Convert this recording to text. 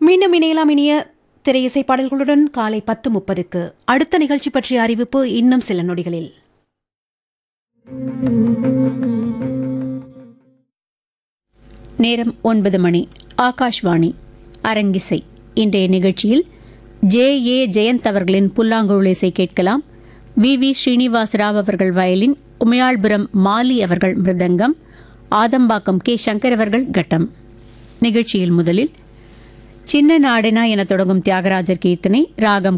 மீண்டும் இணையலாம் இனிய திரையிசை பாடல்களுடன் காலை பத்து முப்பதுக்கு அடுத்த நிகழ்ச்சி பற்றிய அறிவிப்பு இன்னும் சில நொடிகளில் நேரம் ஒன்பது மணி ஆகாஷ்வாணி அரங்கிசை இன்றைய நிகழ்ச்சியில் ஜே ஏ ஜெயந்த் அவர்களின் புல்லாங்குழல் இசை கேட்கலாம் வி வி ஸ்ரீனிவாசராவ் அவர்கள் வயலின் உமையாள்புரம் மாலி அவர்கள் மிருதங்கம் ஆதம்பாக்கம் கே சங்கர் அவர்கள் கட்டம் நிகழ்ச்சியில் முதலில் சின்ன நாடெனா என தொடங்கும் தியாகராஜர் கீர்த்தனை ராகம்